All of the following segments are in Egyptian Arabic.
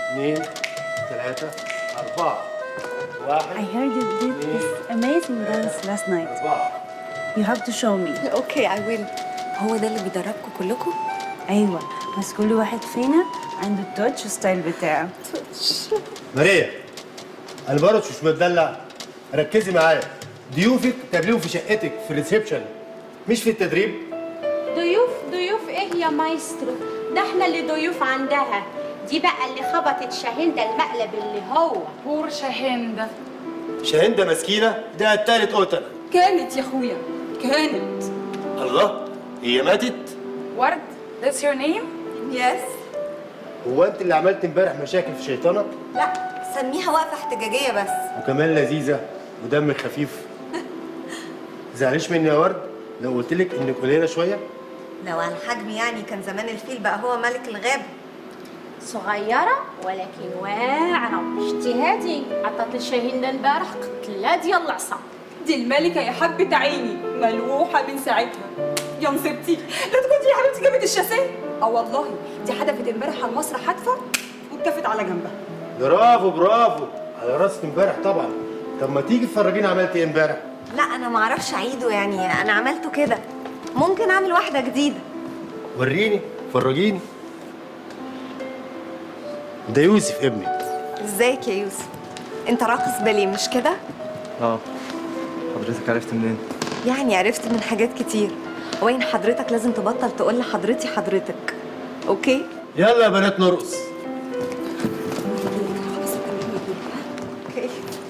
اثنين ثلاثة أربعة واحد I heard you did this amazing dance last night. أربعة You have to show me. اوكي اي ويل هو ده اللي بيدربكم كلكم أيوة بس كل واحد فينا عنده التوتش ستايل بتاعه. ماريا أنا برضه مش متدلع ركزي معايا ضيوفك تقابليهم في شقتك في الريسبشن مش في التدريب ضيوف ضيوف ايه يا مايسترو ده احنا اللي ضيوف عندها دي بقى اللي خبطت شاهندة المقلب اللي هو بور شاهندة شاهندة مسكينة ده التالت قتل كانت يا اخويا كانت الله هي ماتت ورد that's your name يس هو انت اللي عملت امبارح مشاكل في شيطانة لا سميها وقفه احتجاجيه بس وكمان لذيذة ودم خفيف زعلش مني يا ورد لو قلت لك انك قليلة شوية لو على الحجم يعني كان زمان الفيل بقى هو ملك الغابه صغيرة ولكن واعرة اجتهادي عطت شاهندة امبارح قتلة ديال العصا دي الملكة يا حبة عيني ملوحة من ساعتها يا نصيبتي لا تكون دي يا حبيبتي جابت الشاسيه اه والله دي حدفت امبارح على المسرح حدفة واتكفت على جنبها برافو برافو على راسك امبارح طبعا طب ما تيجي تفرجيني عملت ايه امبارح لا انا ما اعرفش اعيده يعني انا عملته كده ممكن اعمل واحده جديده وريني فرجيني ده يوسف ابني ازيك يا يوسف انت راقص باليه مش كده اه حضرتك عرفت منين؟ يعني عرفت من حاجات كتير وين حضرتك لازم تبطل تقول لحضرتي حضرتك اوكي يلا يا بنات نرقص اوكي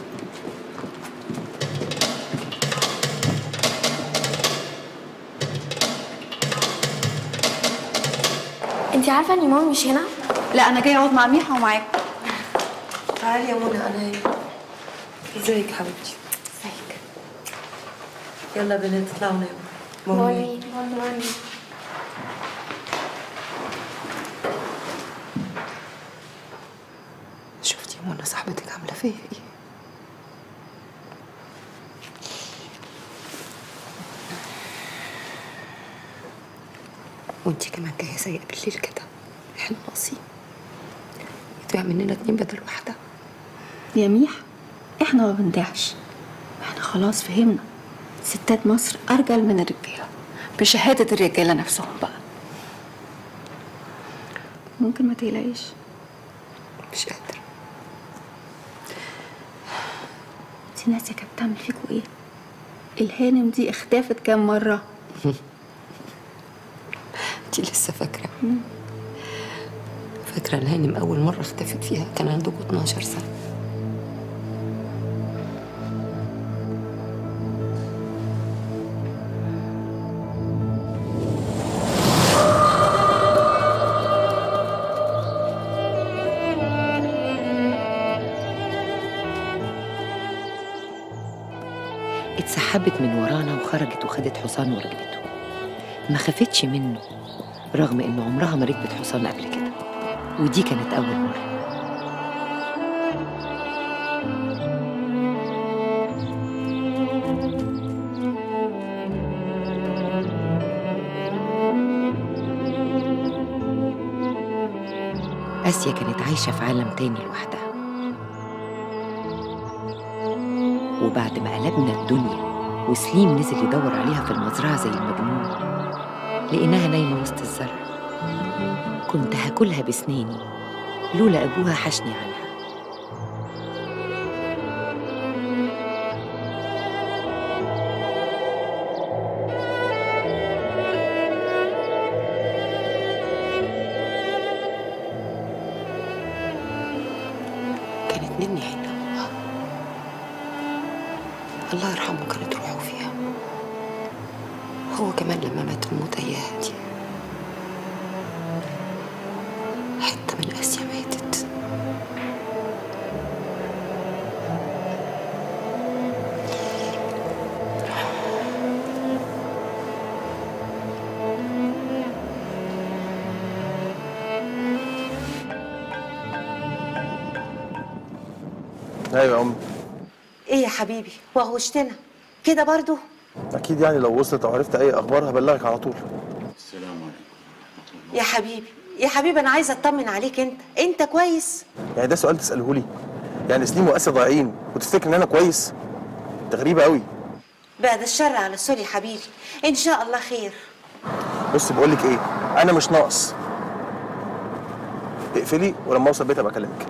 انت عارفه ان ماما مش هنا لا انا جايه اقعد مع ميحة ومعاك تعالي يا منى انا هنا ازيك حبيبتي ازيك يلا يا بنات اطلعوا ناموا مامي مامي مامي شفتي يا منى صاحبتك عامله فيا ايه وانتي كمان جايه سايقه بالليل كده احنا ناقصين يضيع مننا اتنين بدل واحده يا ميح احنا ما بندعش احنا خلاص فهمنا ستات مصر ارجل من الرجاله بشهاده الرجاله نفسهم بقى ممكن ما تقلقيش مش قادره انت ناسيه كانت بتعمل فيكوا ايه الهانم دي اختفت كام مره انتي لسه فاكره فاكره الهانم اول مره اختفت فيها كان عندكم 12 سنه اتسحبت من ورانا وخرجت وخدت حصان وركبته ما خافتش منه رغم انه عمرها ما ركبت حصان قبل كده ودي كانت اول مره آسيا كانت عايشة في عالم تاني لوحدها وبعد ما قلبنا الدنيا وسليم نزل يدور عليها في المزرعة زي المجنون لقيناها نايمة وسط الزرع كنت هاكلها بسناني لولا أبوها حشني عنها كانت نني عند أبوها الله يرحمه كانت روحه فيها هو كمان لما مات الموت اياها دي حتة من آسيا ماتت ايوه يا ام ايه يا حبيبي وغوشتنا كده برضو اكيد يعني لو وصلت او عرفت اي اخبار هبلغك على طول يا حبيبي يا حبيبي انا عايزه اطمن عليك انت انت كويس يعني ده سؤال تساله لي يعني سليم واسر ضايعين وتفتكر ان انا كويس ده غريبه قوي بعد الشر على السول يا حبيبي ان شاء الله خير بص بقول لك ايه انا مش ناقص اقفلي ولما اوصل البيت ابقى اكلمك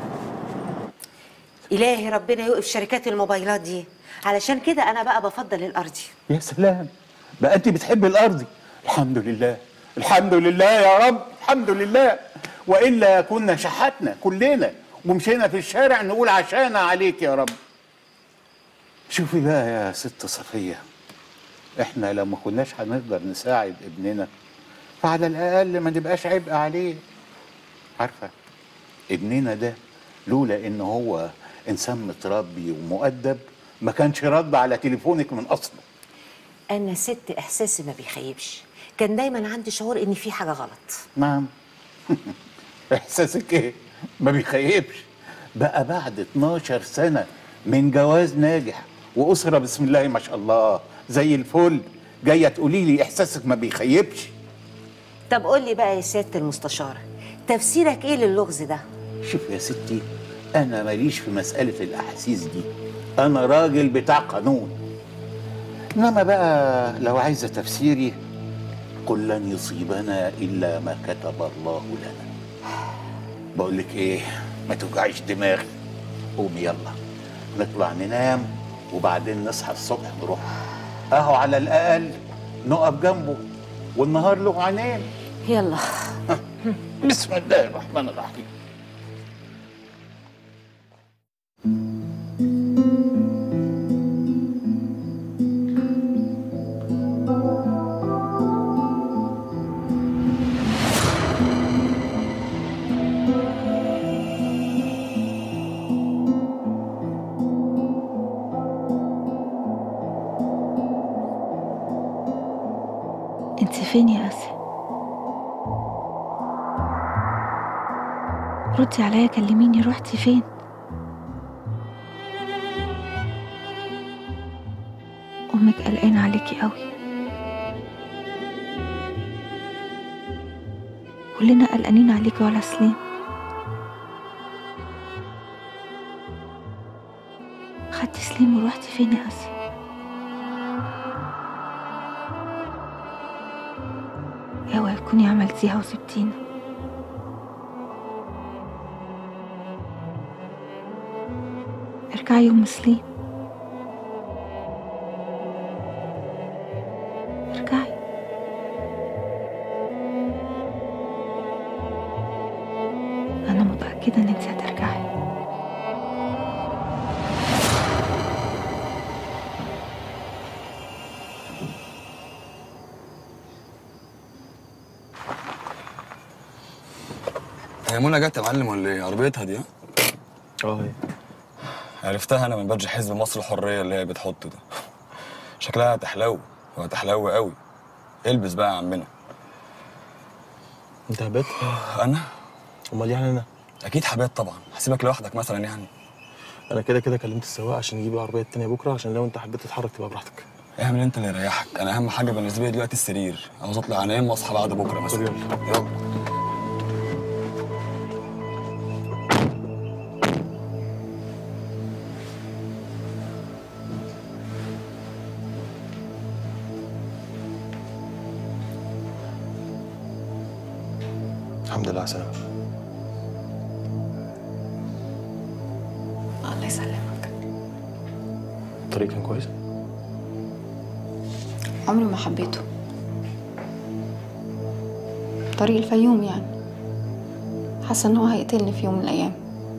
الهي ربنا يوقف شركات الموبايلات دي علشان كده انا بقى بفضل الارضي يا سلام بقى انت بتحبي الارضي الحمد لله الحمد لله يا رب الحمد لله والا كنا شحتنا كلنا ومشينا في الشارع نقول عشانا عليك يا رب شوفي بقى يا ست صفيه احنا لو ما كناش هنقدر نساعد ابننا فعلى الاقل ما نبقاش عبء عليه عارفه ابننا ده لولا ان هو انسان متربي ومؤدب ما كانش رد على تليفونك من اصله انا ست احساسي ما بيخيبش كان دايما عندي شعور ان في حاجه غلط نعم احساسك ايه ما بيخيبش بقى بعد 12 سنه من جواز ناجح واسره بسم الله ما شاء الله زي الفل جايه تقولي لي احساسك ما بيخيبش طب قول لي بقى يا سياده المستشاره تفسيرك ايه للغز ده شوف يا ستي انا ماليش في مساله الاحاسيس دي انا راجل بتاع قانون انما بقى لو عايزه تفسيري قل لن يصيبنا الا ما كتب الله لنا بقول لك ايه ما توجعيش دماغي قومي يلا نطلع ننام وبعدين نصحى الصبح نروح اهو على الاقل نقف جنبه والنهار له عينين يلا بسم الله الرحمن الرحيم انت فين يا اسيا ردي عليا كلميني روحتي فين امك قلقانه عليكي قوي كلنا قلقانين عليكي وعلى سليم خدتي سليم وروحتي فين يا اسيا اوعي تكوني عملتيها وسبتينا ارجعي يوم سليم ارجعي انا متاكده ان انت هترجعي هي منى جت يا معلم ولا ايه؟ عربيتها دي ها؟ اه هي عرفتها انا من بادج حزب مصر الحريه اللي هي بتحطه ده شكلها هتحلو وهتحلو قوي البس بقى يا عمنا انت هبات انا امال يعني انا اكيد حبات طبعا هسيبك لوحدك مثلا يعني انا كده كده كلمت السواق عشان يجيب العربيه التانيه بكره عشان لو انت حبيت تتحرك تبقى براحتك اعمل انت اللي يريحك انا اهم حاجه بالنسبه لي دلوقتي السرير عاوز اطلع انام واصحى بعد بكره مثلا يلا يلا الحمد لله على السلامه الله يسلمك الطريق كان كويس عمري ما حبيته طريق الفيوم يعني حاسه ان هو هيقتلني في يوم من الايام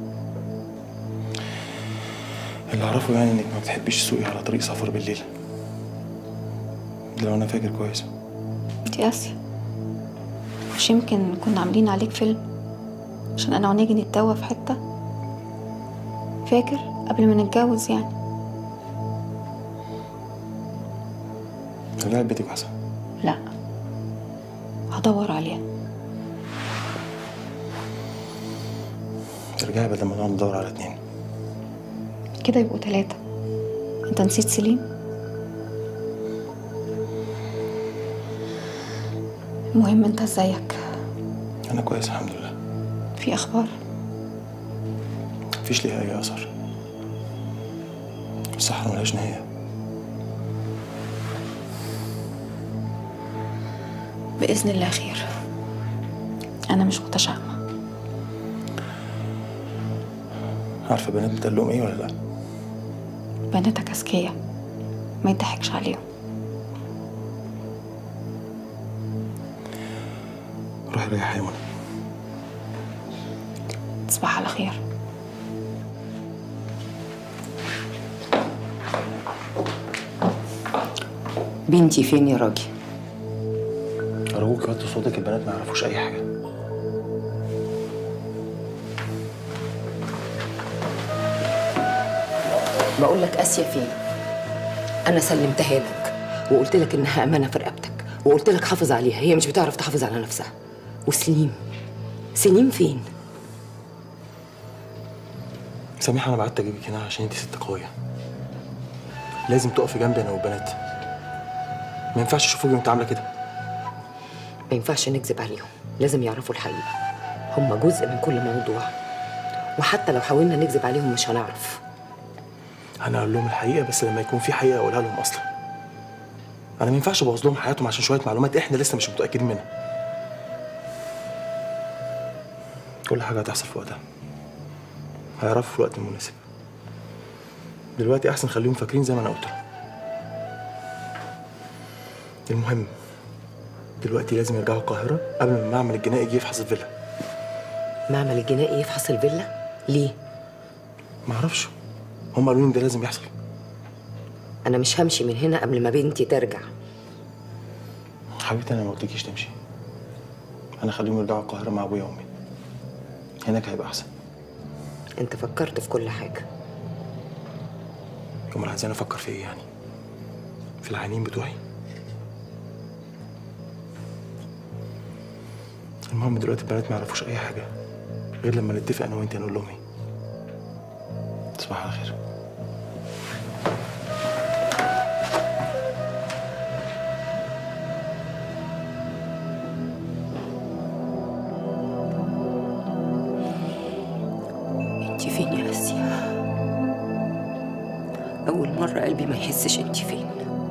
اللي اعرفه يعني انك ما بتحبيش تسوقي على طريق سفر بالليل ده لو انا فاكر كويس دي اسيا مش يمكن كنا عاملين عليك فيلم عشان انا ونيجي نتدوى في حته فاكر قبل ما نتجوز يعني رجعت بيتك احسن لا هدور عليها ارجعي بدل ما نقعد ندور على اتنين كده يبقوا ثلاثة انت نسيت سليم المهم انت ازيك انا كويس الحمد لله في اخبار مفيش ليها اي اثر الصحراء ملهاش نهايه باذن الله خير انا مش متشائمه عارفه بنات بتقول لهم ايه ولا لا بناتك اذكياء ما يضحكش عليهم روحي ريحي يا منى تصبح على خير بنتي فين يا راجل ارجوك وطي صوتك البنات ما يعرفوش اي حاجه بقول لك اسيا فين انا سلمتها لك وقلت لك انها امانه في رقبتك وقلت لك حافظ عليها هي مش بتعرف تحافظ على نفسها وسليم سليم فين سميحه انا بعت اجيبك هنا عشان انت ست قويه لازم تقفي جنبي انا والبنات ما ينفعش يشوفوكي وانت عامله كده ما ينفعش نكذب عليهم لازم يعرفوا الحقيقه هم جزء من كل موضوع وحتى لو حاولنا نكذب عليهم مش هنعرف انا اقول لهم الحقيقه بس لما يكون في حقيقه اقولها لهم اصلا انا ما ينفعش ابوظ لهم حياتهم عشان شويه معلومات احنا لسه مش متاكدين منها كل حاجه هتحصل في وقتها هيعرفوا في الوقت المناسب دلوقتي احسن خليهم فاكرين زي ما انا قلت لهم المهم دلوقتي لازم يرجعوا القاهره قبل ما المعمل الجنائي يجي يفحص الفيلا معمل الجنائي يفحص الفيلا ليه معرفش هم قالوا لي ان ده لازم يحصل انا مش همشي من هنا قبل ما بنتي ترجع حبيبتي انا ما قلتلكيش تمشي انا خليهم يرجعوا القاهره مع ابويا وامي هناك هيبقى احسن انت فكرت في كل حاجه امال عايزين افكر في ايه يعني في العينين بتوعي المهم دلوقتي البنات ما يعرفوش اي حاجه غير لما نتفق انا وانت هنقول لهم ايه تصبح على خير انت فين يا اسيا اول مره قلبي ما يحسش انت فين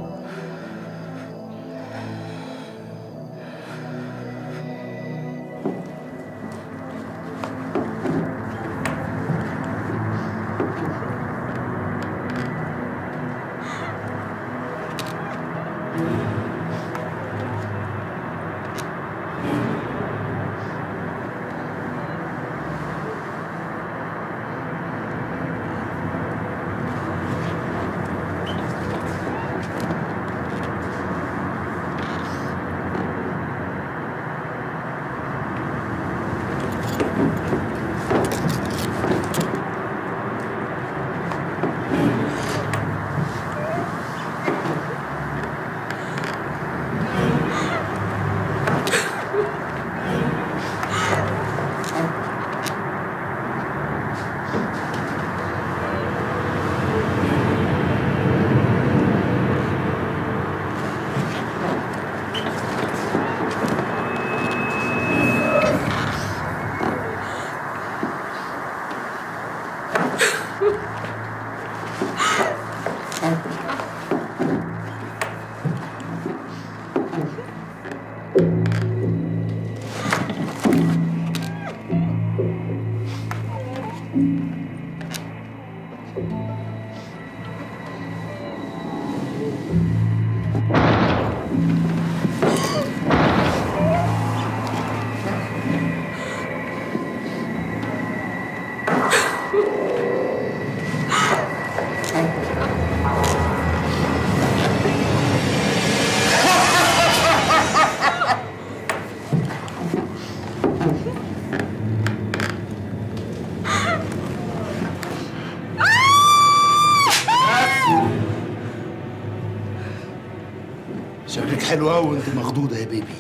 شكلك حلوة أوي وأنت مخضوضة يا بيبي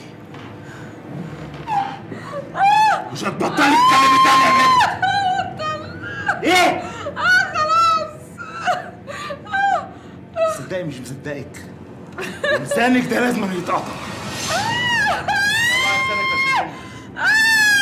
مش هتبطلي تتكلمي تاني يا بنت إيه؟ صدقني مش مصدقك لسانك ده لازم يتقطع طلعي لسانك يا شيخ.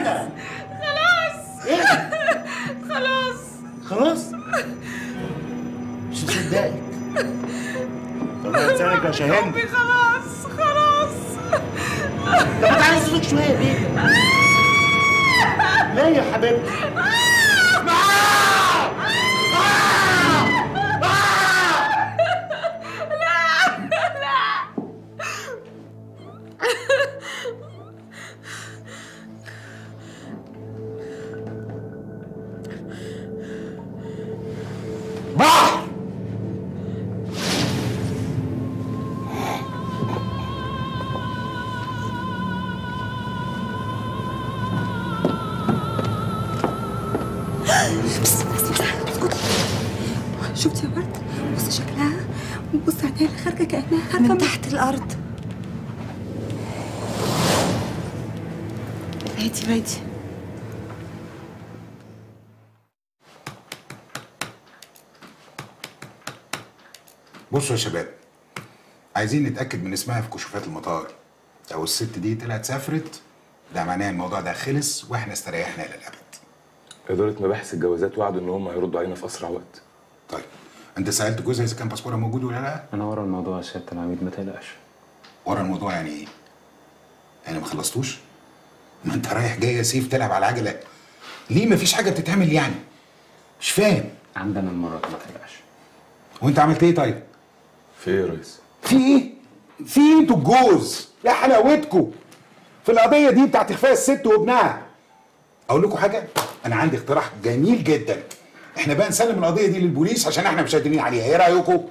هنا خلاص ايه خلاص خلاص مش مصدقك طب انا هتسألك يا شاهين ربي خلاص خلاص طب تعالي صوتك شويه يا بيبي لا يا حبيبتي بحر بس بس بس اسكتي شفتي يا ورد بصي شكلها بصي عينيها اللي خارجه كانها خارجه من تحت الارض بعيدي بعيدي بصوا يا شباب عايزين نتاكد من اسمها في كشوفات المطار لو الست دي طلعت سافرت ده معناه الموضوع ده خلص واحنا استريحنا للابد إدارة مباحث الجوازات وعدوا إن هم هيردوا علينا في أسرع وقت طيب انت سالت جوزها اذا كان باسبورها موجود ولا لا انا ورا الموضوع يا سياده العميد ما تقلقش ورا الموضوع يعني ايه يعني ما خلصتوش ما انت رايح جاي يا سيف تلعب على العجله ليه ما فيش حاجه بتتعمل يعني مش فاهم عندنا المره دي ما تقلقش وانت عملت ايه طيب في ايه يا ريس في ايه في إيه انتوا الجوز يا حلاوتكم في القضيه دي بتاعت اخفاء الست وابنها اقول لكم حاجه انا عندي اقتراح جميل جدا احنا بقى نسلم القضيه دي للبوليس عشان احنا مش قادرين عليها ايه رايكم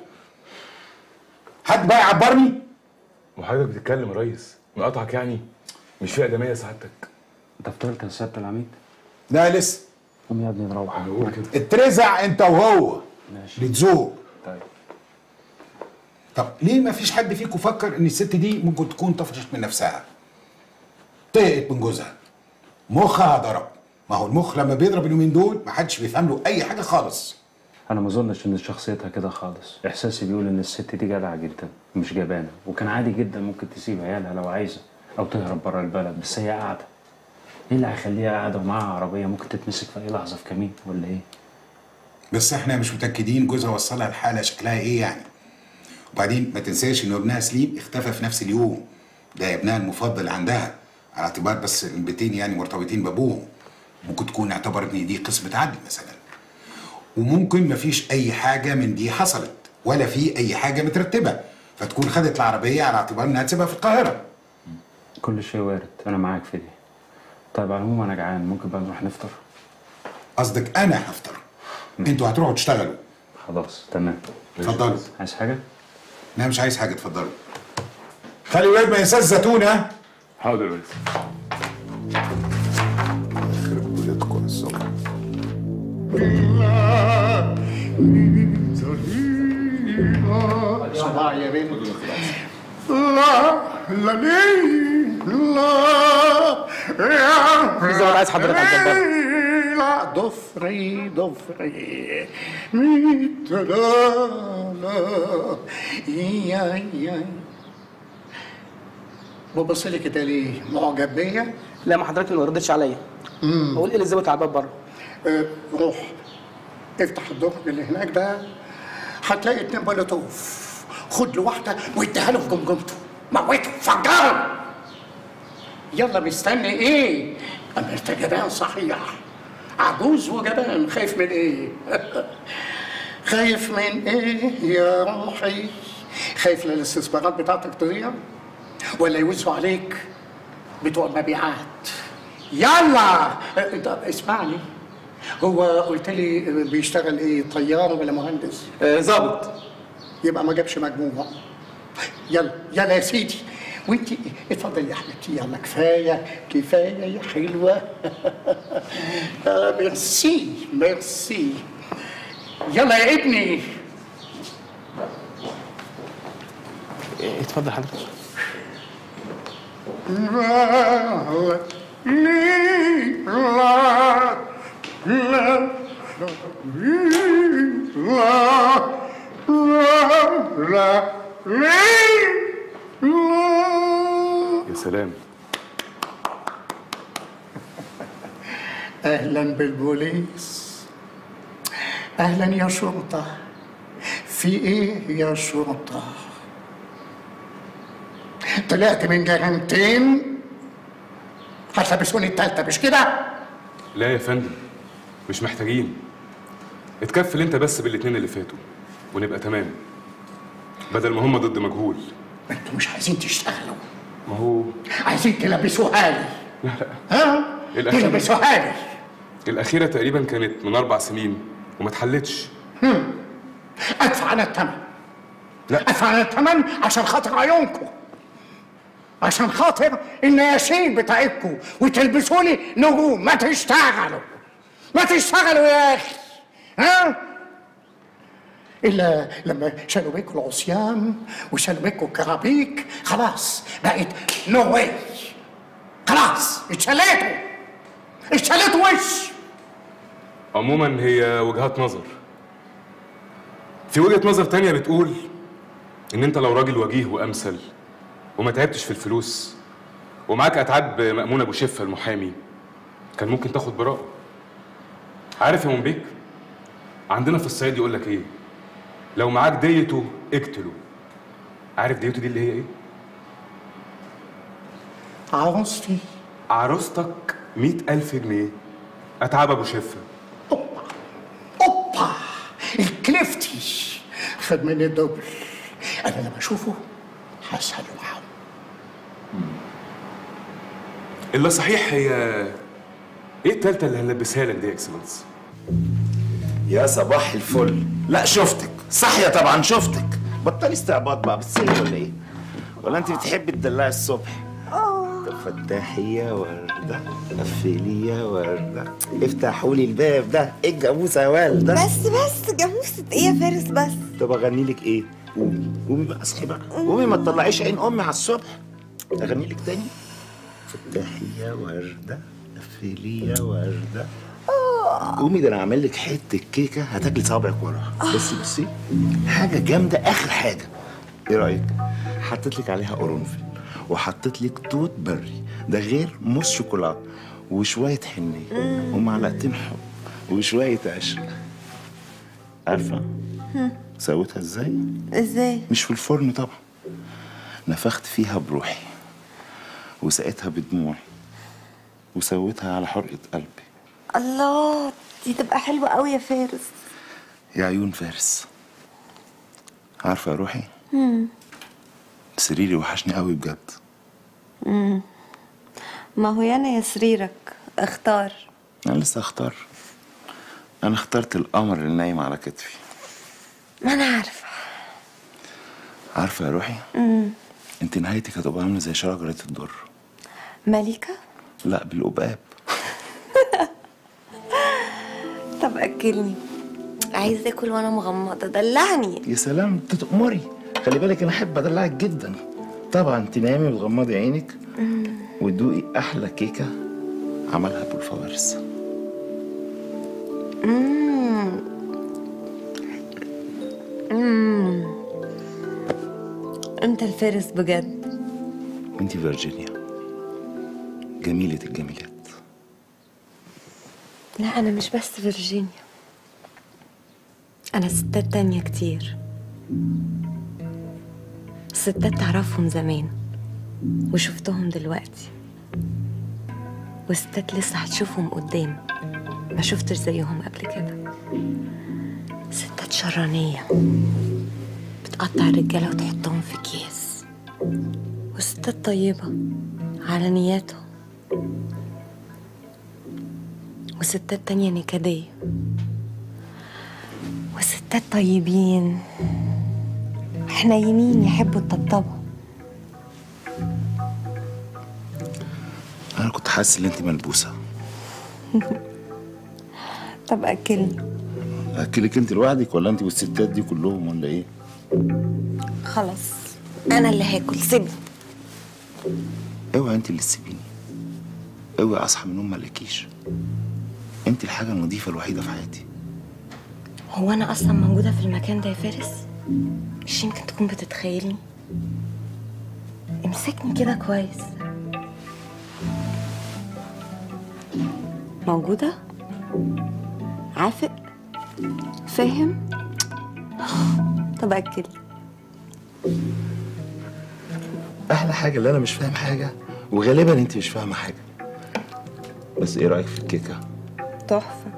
حد بقى يعبرني وحضرتك بتتكلم يا ريس مقاطعك يعني مش في ادميه سعادتك انت فطرت يا سياده العميد لا لسه قوم يا ابني نروح هنقول كده اترزع انت وهو ماشي بتزوق طيب طب ليه ما فيش حد فيكم فكر ان الست دي ممكن تكون طفشت من نفسها طقت من جوزها مخها ضرب ما هو المخ لما بيضرب اليومين دول ما حدش بيفهم له اي حاجه خالص انا ما اظنش ان شخصيتها كده خالص احساسي بيقول ان الست دي جدعه جدا مش جبانه وكان عادي جدا ممكن تسيب عيالها لو عايزه او تهرب بره البلد بس هي قاعده ايه اللي هيخليها قاعده ومعاها عربيه ممكن تتمسك في اي لحظه في كمين ولا ايه بس احنا مش متاكدين جوزها وصلها لحاله شكلها ايه يعني وبعدين ما تنساش ان ابنها سليم اختفى في نفس اليوم ده ابنها المفضل عندها على اعتبار بس البيتين يعني مرتبطين بابوهم ممكن تكون اعتبرت ان دي قسمه عدل مثلا وممكن مفيش اي حاجه من دي حصلت ولا في اي حاجه مترتبه فتكون خدت العربيه على اعتبار انها تسيبها في القاهره كل شيء وارد انا معاك في دي طيب على العموم انا جعان ممكن بقى نروح نفطر قصدك انا هفطر انتوا هتروحوا تشتغلوا خلاص تمام اتفضلوا عايز حاجه لا مش عايز حاجه اتفضلوا خلي الواد ما ينساش زيتون ها حاضر يا ريس يخرب بيتكم الصبح صباح يا بنت لا لا ليه لا يا في زول عايز حضرتك على الجنب لا ضفري ضفري ميت لا لا يا يا ببص لي كده ليه معجب بيا لا ما حضرتك ما ردتش عليا بقول ايه اللي زوت على الباب بره آه، روح افتح الدرج اللي هناك ده هتلاقي اتنين بلوتوف خد له واحده واديها له في جمجمته موته فجره يلا مستني ايه؟ اما انت جبان صحيح عجوز وجبان خايف من ايه؟ خايف من ايه يا روحي؟ خايف للاستثمارات بتاعتك تضيع؟ ولا يوزوا عليك بتوع المبيعات؟ يلا أه، طب اسمعني هو قلت لي بيشتغل ايه طيار ولا مهندس؟ ظابط يبقى ما جابش مجموع يلا يلا يا سيدي وانت اتفضل يا حبيبتي يلا كفايه كفايه يا حلوه آه، ميرسي ميرسي يلا يا ابني اتفضل حضرتك لا لا لا لا لا يا سلام اهلا بالبوليس اهلا يا شرطه في ايه يا شرطه طلعت من جريمتين هتلبسوني التالتة مش كده؟ لا يا فندم مش محتاجين اتكفل انت بس بالاتنين اللي فاتوا ونبقى تمام بدل ما هم ضد مجهول انتوا مش عايزين تشتغلوا ما هو عايزين تلبسوها لي لا لا ها؟ الأخيرة تلبسوها لي الأخيرة تقريبا كانت من أربع سنين وما اتحلتش هم. ادفع انا الثمن لا ادفع انا الثمن عشان خاطر عيونكم عشان خاطر النياشين بتاعتكم وتلبسوا لي نجوم ما تشتغلوا ما تشتغلوا يا اخي ها الا لما شالوا بيكوا العصيان وشالوا بيكوا الكرابيك خلاص بقت نو واي خلاص اتشالتوا اتشالتوا وش عموما هي وجهات نظر في وجهة نظر تانية بتقول إن أنت لو راجل وجيه وأمثل وما تعبتش في الفلوس ومعاك أتعاب مأمون أبو شفة المحامي كان ممكن تاخد براءة عارف يا منبيك عندنا في الصعيد يقول لك إيه لو معاك ديته اقتله عارف ديته دي اللي هي إيه؟ عروستي عروستك مئة ألف جنيه أتعاب أبو شفة اوبا الكليفتي خد مني الدبل انا لما اشوفه هسأله عنه إلا صحيح هي إيه التالتة اللي هنلبسها لك دي يا إكسلنس؟ يا صباح الفل لا شفتك صحية طبعا شفتك بطلي استعباط بقى بتصيري ولا ايه ولا انت بتحبي تدلعي الصبح طب فتحي يا وردة قفلي يا وردة افتحوا لي الباب ده ايه الجاموسة يا والدة بس بس جاموسة ايه يا فارس بس طب اغني لك ايه قومي قومي بقى اصحي بقى قومي ما تطلعيش عين امي على الصبح اغني لك تاني فتحي يا وردة قفلي يا وردة قومي ده انا عامل لك حته كيكه هتاكلي صابعك وراها بصي بصي حاجه جامده اخر حاجه ايه رايك حطيت لك عليها قرنفل وحطيت لك توت بري ده غير موس شوكولاته وشويه حنيه ومعلقتين حب وشويه عشق عارفه سويتها ازاي ازاي مش في الفرن طبعا نفخت فيها بروحي وسقيتها بدموعي وسويتها على حرقه قلبي الله دي تبقى حلوة قوي يا فارس يا عيون فارس عارفة يا روحي مم. سريري وحشني قوي بجد مم. ما هو يانا يا سريرك اختار أنا لسه أختار أنا اخترت القمر اللي نايم على كتفي ما انا عارفة عارفة يا روحي مم. أنت نهايتك هتبقى عاملة زي شجرة الدر ملكة لا بالقباب طب اكلني عايزة اكل وانا مغمضة دلعني يا سلام أنت تأمري خلي بالك أنا أحب أدلعك جدا طبعا تنامي وتغمضي عينك مم. وتدوقي أحلى كيكة عملها أبو الفوارس مم. مم. انت الفارس بجد وأنت فيرجينيا جميلة الجميلات لا انا مش بس فيرجينيا انا ستات تانية كتير ستات تعرفهم زمان وشفتهم دلوقتي وستات لسه هتشوفهم قدام ما شفتش زيهم قبل كده ستات شرانية بتقطع الرجالة وتحطهم في أكياس وستات طيبة على نياتهم وستات تانية نكدية وستات طيبين حنينين يحبوا الطبطبة أنا كنت حاسس إن أنت ملبوسة طب أكلني أكلك أنت لوحدك ولا أنت والستات دي كلهم ولا إيه؟ خلاص أنا اللي هاكل سيبني اوعي انت اللي تسيبيني اوعي اصحى من النوم ما الاقيش انت الحاجه النظيفه الوحيده في حياتي هو أنا أصلا موجودة في المكان ده يا فارس مش يمكن تكون بتتخيلني امسكني كده كويس موجودة؟ عافق؟ فاهم؟ طب أكل احلى حاجه اللي انا مش فاهم حاجه وغالبا انت مش فاهمه حاجه بس ايه رايك في الكيكه تحفة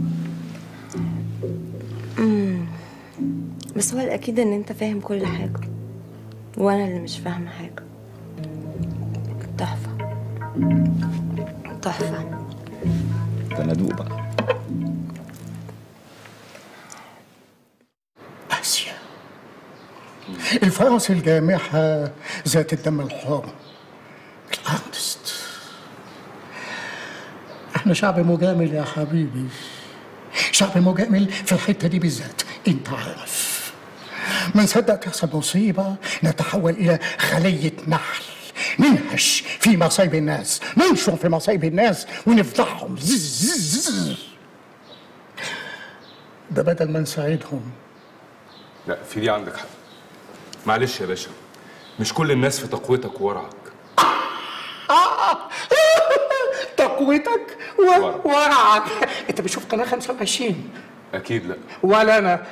مم. بس هو الأكيد إن أنت فاهم كل حاجة وأنا اللي مش فاهمة حاجة تحفة تحفة ده انا ادوق بقى آسيا الفرس الجامحة ذات الدم الحار الأرتست احنا شعب مجامل يا حبيبي شعب مجامل في الحتة دي بالذات انت عارف ما نصدق تحصل مصيبة نتحول إلى خلية نحل ننهش في مصايب الناس ننشر في مصايب الناس ونفضحهم زز زز زز. ده بدل ما نساعدهم لا في دي عندك حق معلش يا باشا مش كل الناس في تقويتك وورعك تقويتك و- ورعك انت بتشوف قناه 25 اكيد لا ولا انا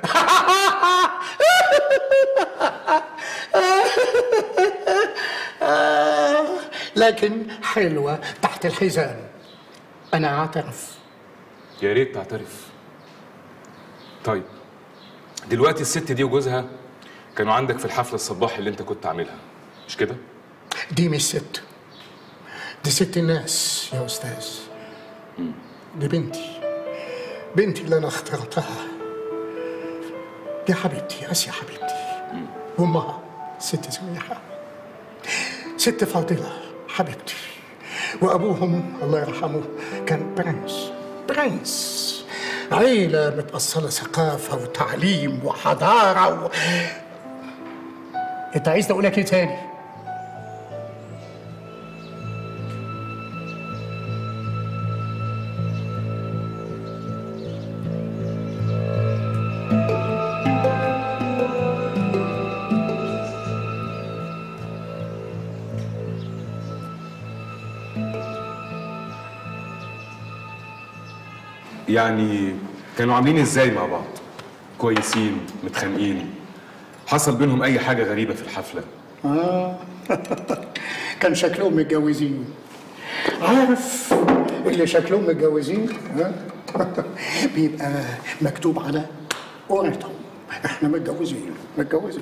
لكن حلوه تحت الحزام انا اعترف يا ريت تعترف طيب دلوقتي الست دي وجوزها كانوا عندك في الحفله الصباحي اللي انت كنت عاملها مش كده دي مش ست دي ست الناس يا استاذ دي بنتي بنتي اللي انا اخترتها دي حبيبتي اسيا حبيبتي وامها ست سميحه ست فاضله حبيبتي وابوهم الله يرحمه كان برنس برنس عيلة متأصلة ثقافة وتعليم وحضارة و... انت عايز اقول لك ايه تاني؟ يعني كانوا عاملين ازاي مع بعض كويسين متخانقين حصل بينهم اي حاجه غريبه في الحفله آه كان شكلهم متجوزين عارف اللي شكلهم متجوزين ها بيبقى مكتوب على قرعتهم احنا متجوزين متجوزين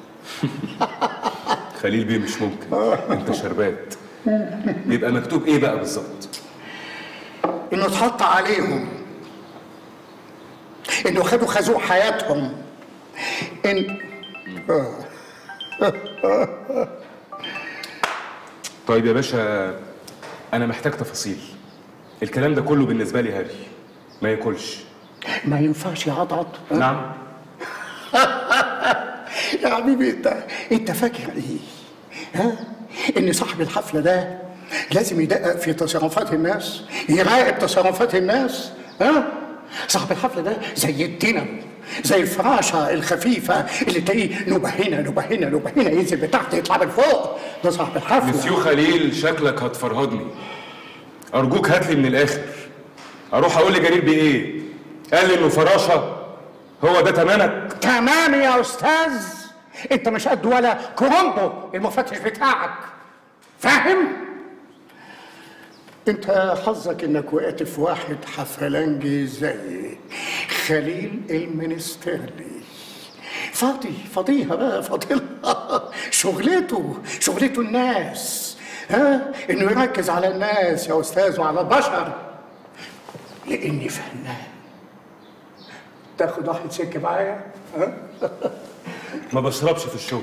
خليل بيه مش ممكن انت شربات يبقى مكتوب ايه بقى بالظبط انه اتحط عليهم انه خدوا خازوق حياتهم ان آه. طيب يا باشا انا محتاج تفاصيل الكلام ده كله بالنسبه لي هري ما ياكلش ما ينفعش يعضعض نعم يا حبيبي انت انت فاكر ايه؟ ها؟ ان صاحب الحفله ده لازم يدقق في تصرفات الناس يراقب تصرفات الناس ها؟ صاحب الحفله ده زي الدينامو زي الفراشه الخفيفه اللي تلاقيه نوبه هنا نوبه هنا نوبه هنا ينزل بتحت يطلع من فوق ده صاحب الحفله مسيو خليل شكلك هتفرهدني ارجوك هات لي من الاخر اروح اقول لجليل بيه ايه قال لي انه فراشه هو ده تمامك تمام يا استاذ انت مش قد ولا كرومبو المفتش بتاعك فاهم انت حظك انك وقعت في واحد حفلنجي زي خليل المنسترلي فاضي فاضيها بقى فاضلها شغلته شغلته الناس ها انه يركز على الناس يا استاذ وعلى البشر لاني فنان تاخد واحد سكه معايا ها ما بشربش في الشغل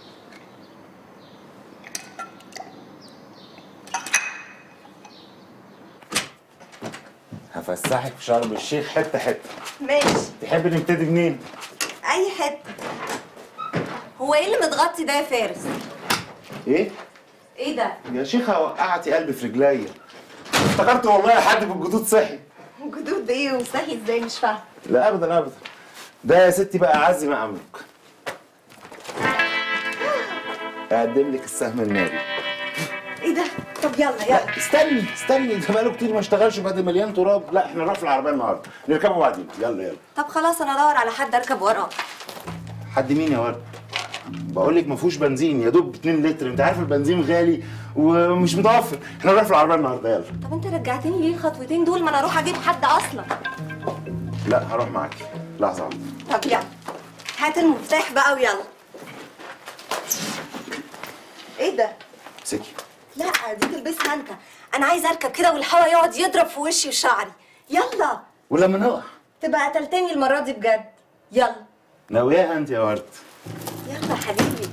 هفسحك في شرم الشيخ حته حته ماشي تحب نبتدي منين؟ أي حتة هو إيه اللي متغطي ده يا فارس؟ ايه؟ إيه ده؟ يا شيخه وقعتي قلبي في رجليا افتكرت والله حد بالجدود صحي جدود إيه وصحي إزاي مش فاهمة لا ابدا ابدا ده يا ستي بقى عزي ما املك اقدم لك السهم الناري إيه ده؟ طب يلا يلا لا استني استني ده بقاله كتير ما اشتغلش بعد مليان تراب لا احنا نروح في العربيه النهارده نركبه بعدين يلا يلا طب خلاص انا ادور على حد اركب وراه حد مين يا ورد بقول لك ما فيهوش بنزين يا دوب 2 لتر انت عارف البنزين غالي ومش متوفر احنا نروح في العربيه النهارده يلا طب انت رجعتني ليه الخطوتين دول ما انا اروح اجيب حد اصلا لا هروح معاكي لحظه واحده طب يلا هات المفتاح بقى ويلا ايه ده سكي لا دي تلبسها انت انا عايزه اركب كده والهوا يقعد يضرب في وشي وشعري يلا ولما نقع تبقى قتلتني المره دي بجد يلا ناوياها انت يا ورد يلا حبيبي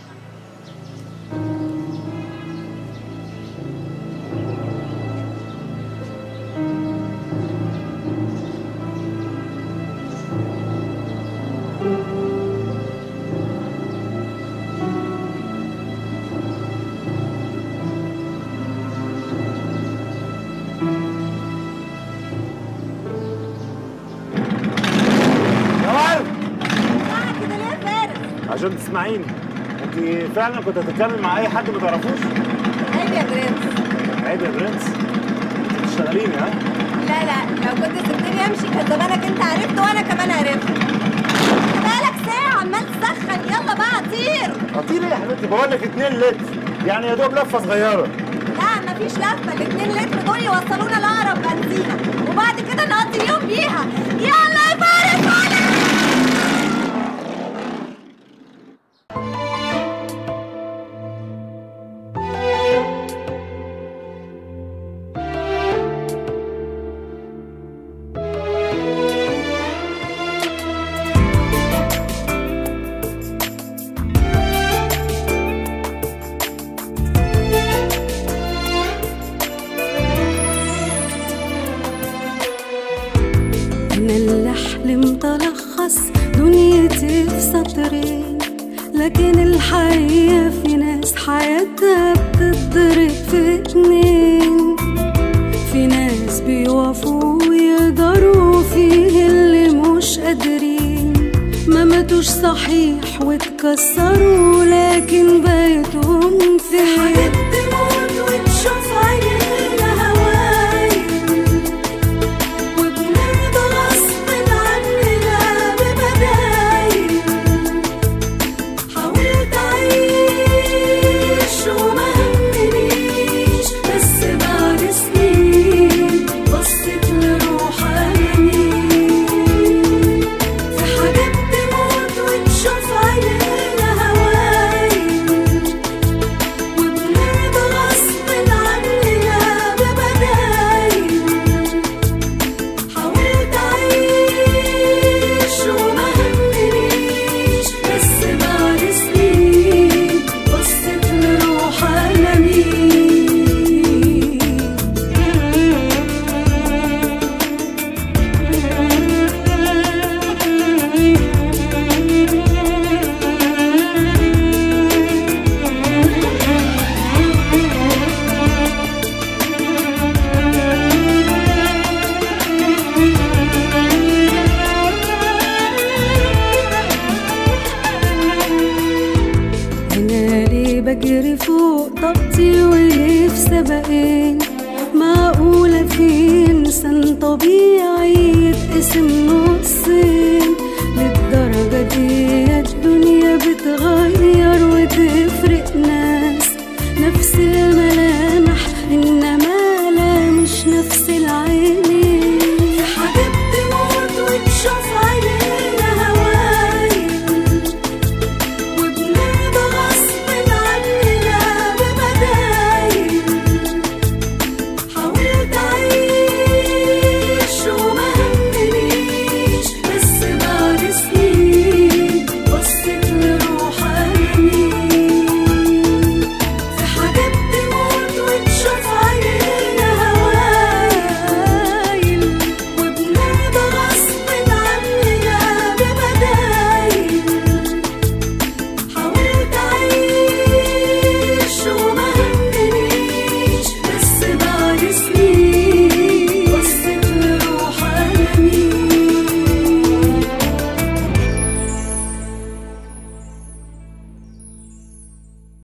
يا ورد كده ليه يا فارس عشان تسمعيني انت فعلا كنت هتتكلم مع اي حد ما تعرفوش عيب يا برنس عيب يا برنس انت بتشتغليني ها لا لا لو كنت سبتني امشي كان زمانك انت عرفت وانا كمان عرفت بقالك ساعه عمال تسخن يلا بقى طير اطير ايه يا حبيبتي بقول لك 2 لتر يعني يا دوب لفه صغيره لا مفيش لفه الاتنين لتر دول يوصلونا لاقرب بنزينه وبعد كده نقضي اليوم بيها يلا يا فارس أنا اللي حلمت ألخص دنيتي في سطرين لكن الحقيقة في ناس حياتها بتتضرب في اتنين في ناس بيوقفوا ويقدروا فيه اللي مش قادرين ما ماتوش صحيح واتكسروا لكن بيتهم في حاجات تموت وتشوف عينينا هواي وبنرضى غصب عننا ببدايل حاولت أعيش وما همنيش بس بعد سنين بصيت لروح أماني في حاجات تموت وتشوف عينينا هواي وبنرضى غصب عننا ببدايل حاولت أعيش وما همنيش بس بعد سنين بصيت لروح ألمي أنا ليه بجري فوق طاقتي وليه في سبقين معقولة في إنسان طبيعي يتقسم نصين للدرجة دي الدنيا بتغير وتفرق